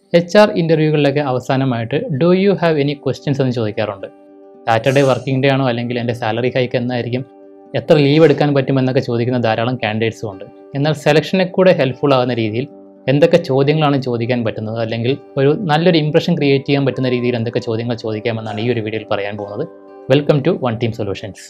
H R ഇൻ്റർവ്യൂകളിലൊക്കെ അവസാനമായിട്ട് do you have any questions എന്ന് ചോദിക്കാറുണ്ട് സാറ്റർഡേ വർക്കിംഗ് ഡേ ആണോ അല്ലെങ്കിൽ എൻ്റെ സാലറി ഹൈക്ക് എന്നായിരിക്കും എത്ര ലീവ് എടുക്കാൻ പറ്റുമെന്നൊക്കെ ചോദിക്കുന്ന ധാരാളം കാൻഡിഡേറ്റ്സും ഉണ്ട് എന്നാൽ സെലക്ഷനെ കൂടെ ഹെൽപ്ഫുൾ ആകുന്ന രീതിയിൽ എന്തൊക്കെ ചോദ്യങ്ങളാണ് ചോദിക്കാൻ പറ്റുന്നത് അല്ലെങ്കിൽ ഒരു നല്ലൊരു ഇംപ്രഷൻ ക്രിയേറ്റ് ചെയ്യാൻ പറ്റുന്ന രീതിയിൽ എന്തൊക്കെ ചോദ്യങ്ങൾ ചോദിക്കാമെന്നാണ് ഈ ഒരു വീഡിയോയിൽ പറയാൻ പോകുന്നത് welcome to one team solutions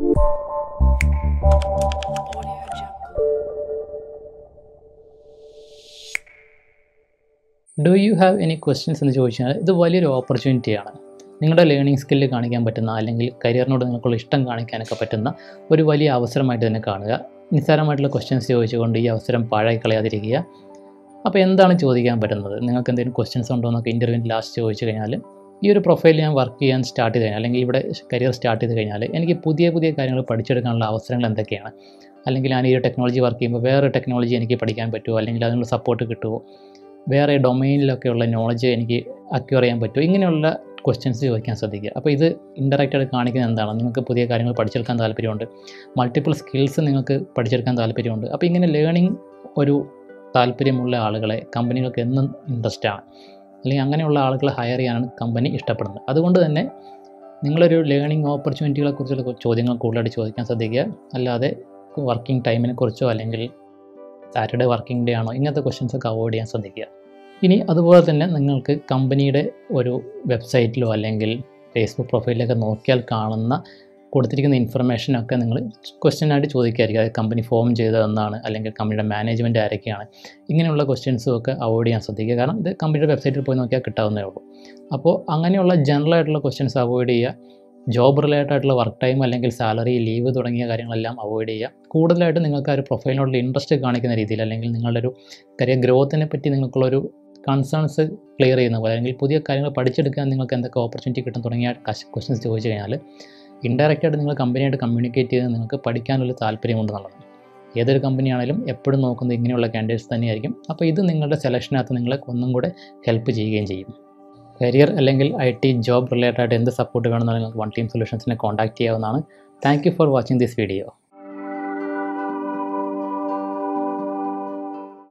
do you have any questions എന്ന് ചോദിച്ചാൽ ഇത് വലിയൊരു ഓപ്പർച്യൂണിറ്റിയാണ് നിങ്ങളുടെ ലേണിംഗ് സ്കില്ല് കാണിക്കാൻ പറ്റുന്ന അല്ലെങ്കിൽ കരിയറിനോട് നിങ്ങൾക്കുള്ള ഇഷ്ടം കാണിക്കാനൊക്കെ പറ്റുന്ന ഒരു വലിയ അവസരമായിട്ട് തന്നെ കാണുക നിസ്സാരമായിട്ടുള്ള ക്വസ്റ്റ്യൻസ് ചോദിച്ചുകൊണ്ട് ഈ അവസരം പാഴായി കളയാതിരിക്കുക അപ്പോൾ എന്താണ് ചോദിക്കാൻ പറ്റുന്നത് നിങ്ങൾക്ക് എന്തെങ്കിലും ക്വസ്റ്റ്യൻസ് ഉണ്ടോ എന്നൊക്കെ ഇൻ്റർവ്യൂവിന് ലാസ്റ്റ് ചോദിച്ചു കഴിഞ്ഞാൽ ഈ ഒരു പ്രൊഫൈൽ ഞാൻ വർക്ക് ചെയ്യാൻ സ്റ്റാർട്ട് ചെയ്ത് കഴിഞ്ഞാൽ അല്ലെങ്കിൽ ഇവിടെ കരിയർ സ്റ്റാർട്ട് ചെയ്ത് കഴിഞ്ഞാൽ എനിക്ക് പുതിയ പുതിയ കാര്യങ്ങൾ പഠിച്ചെടുക്കാനുള്ള അവസരങ്ങൾ എന്തൊക്കെയാണ് അല്ലെങ്കിൽ ഞാൻ ഈ ഒരു ടെക്നോളജി വർക്ക് ചെയ്യുമ്പോൾ വേറെ ടെക്നോളജി എനിക്ക് പഠിക്കാൻ പറ്റുമോ അല്ലെങ്കിൽ അതിനുള്ള സപ്പോർട്ട് കിട്ടുമോ വേറെ ഡൊമൈനിലൊക്കെയുള്ള നോളജ് എനിക്ക് അക്യൂർ ചെയ്യാൻ പറ്റുമോ ഇങ്ങനെയുള്ള ക്വസ്റ്റ്യൻസ് ചോദിക്കാൻ ശ്രദ്ധിക്കുക അപ്പോൾ ഇത് ഇൻഡയറക്റ്റായിട്ട് കാണിക്കുന്നത് എന്താണ് നിങ്ങൾക്ക് പുതിയ കാര്യങ്ങൾ പഠിച്ചെടുക്കാൻ താല്പര്യമുണ്ട് മൾട്ടിപ്പിൾ സ്കിൽസ് നിങ്ങൾക്ക് പഠിച്ചെടുക്കാൻ താല്പര്യമുണ്ട് അപ്പോൾ ഇങ്ങനെ ലേണിംഗ് ഒരു താല്പര്യമുള്ള ആളുകളെ കമ്പനികൾക്ക് എന്നും ഇൻട്രസ്റ്റ് ആണ് അല്ലെങ്കിൽ അങ്ങനെയുള്ള ആളുകളെ ഹയർ ചെയ്യാനാണ് കമ്പനി ഇഷ്ടപ്പെടുന്നത് അതുകൊണ്ട് തന്നെ നിങ്ങളൊരു ലേണിംഗ് ഓപ്പർച്യൂണിറ്റികളെ കുറിച്ചുള്ള ചോദ്യങ്ങൾ കൂടുതലായിട്ട് ചോദിക്കാൻ ശ്രദ്ധിക്കുക അല്ലാതെ വർക്കിംഗ് ടൈമിനെ കുറിച്ചോ അല്ലെങ്കിൽ സാറ്റർഡേ വർക്കിംഗ് ഡേ ആണോ ഇങ്ങനത്തെ ക്വസ്റ്റ്യൻസ് ഒക്കെ അവോയ്ഡ് ചെയ്യാൻ ശ്രദ്ധിക്കുക ഇനി അതുപോലെ തന്നെ നിങ്ങൾക്ക് കമ്പനിയുടെ ഒരു വെബ്സൈറ്റിലോ അല്ലെങ്കിൽ ഫേസ്ബുക്ക് പ്രൊഫൈലിലൊക്കെ നോക്കിയാൽ കാണുന്ന കൊടുത്തിരിക്കുന്ന ഇൻഫർമേഷനൊക്കെ നിങ്ങൾ ക്വസ്റ്റ്യനായിട്ട് ചോദിക്കായിരിക്കും അതായത് കമ്പനി ഫോം ചെയ്തതെന്നാണ് അല്ലെങ്കിൽ കമ്പനിയുടെ മാനേജ്മെൻറ്റ് ആരൊക്കെയാണ് ഇങ്ങനെയുള്ള ക്വസ്റ്റ്യൻസും ഒക്കെ അവോയ്ഡ് ചെയ്യാൻ ശ്രദ്ധിക്കുക കാരണം ഇത് കമ്പനിയുടെ വെബ്സൈറ്റിൽ പോയി നോക്കിയാൽ കിട്ടാവുന്നേ ഉള്ളൂ അപ്പോൾ അങ്ങനെയുള്ള ജനറൽ ആയിട്ടുള്ള ക്വസ്റ്റ്യൻസ് അവോയ്ഡ് ചെയ്യുക ജോബ് റിലേറ്റഡ് ആയിട്ടുള്ള വർക്ക് ടൈം അല്ലെങ്കിൽ സാലറി ലീവ് തുടങ്ങിയ കാര്യങ്ങളെല്ലാം അവോയ്ഡ് ചെയ്യുക കൂടുതലായിട്ട് നിങ്ങൾക്ക് ആ ഒരു പ്രൊഫൈലിനോടുള്ള ഇൻട്രസ്റ്റ് കാണിക്കുന്ന രീതിയിൽ അല്ലെങ്കിൽ നിങ്ങളുടെ ഒരു കരിയർ ഗ്രോത്തിനെ പറ്റി നിങ്ങൾക്കുള്ളൊരു കൺസേൺസ് ക്ലിയർ ചെയ്യുന്ന പോലെ അല്ലെങ്കിൽ പുതിയ കാര്യങ്ങൾ പഠിച്ചെടുക്കാൻ നിങ്ങൾക്ക് എന്തൊക്കെ ഓപ്പർച്യൂണിറ്റി കിട്ടും തുടങ്ങിയ ക്വസ്റ്റ്യൻസ് ചോദിച്ചു കഴിഞ്ഞാൽ ഇൻഡയറക്റ്റ് ആയിട്ട് നിങ്ങൾ കമ്പനിയായിട്ട് കമ്മ്യൂണിക്കേറ്റ് ചെയ്ത് നിങ്ങൾക്ക് പഠിക്കാനുള്ള താല്പര്യമുണ്ടെന്നുള്ളത് ഏതൊരു കമ്പനിയാണെങ്കിലും എപ്പോഴും നോക്കുന്നത് ഇങ്ങനെയുള്ള കാൻഡിഡേറ്റ്സ് തന്നെയായിരിക്കും അപ്പോൾ ഇത് നിങ്ങളുടെ സെലക്ഷനകത്ത് നിങ്ങളെ ഒന്നും കൂടെ ഹെൽപ്പ് ചെയ്യുകയും ചെയ്യും കരിയർ അല്ലെങ്കിൽ ഐ ടി ജോബ് റിലേറ്റഡ് ആയിട്ട് എന്ത് സപ്പോർട്ട് വേണമെന്നാലും നിങ്ങൾക്ക് വൺ ടീം സൊല്യൂഷൻസിനെ കോൺടാക്ട് ചെയ്യാവുന്നതാണ് thank you for watching this video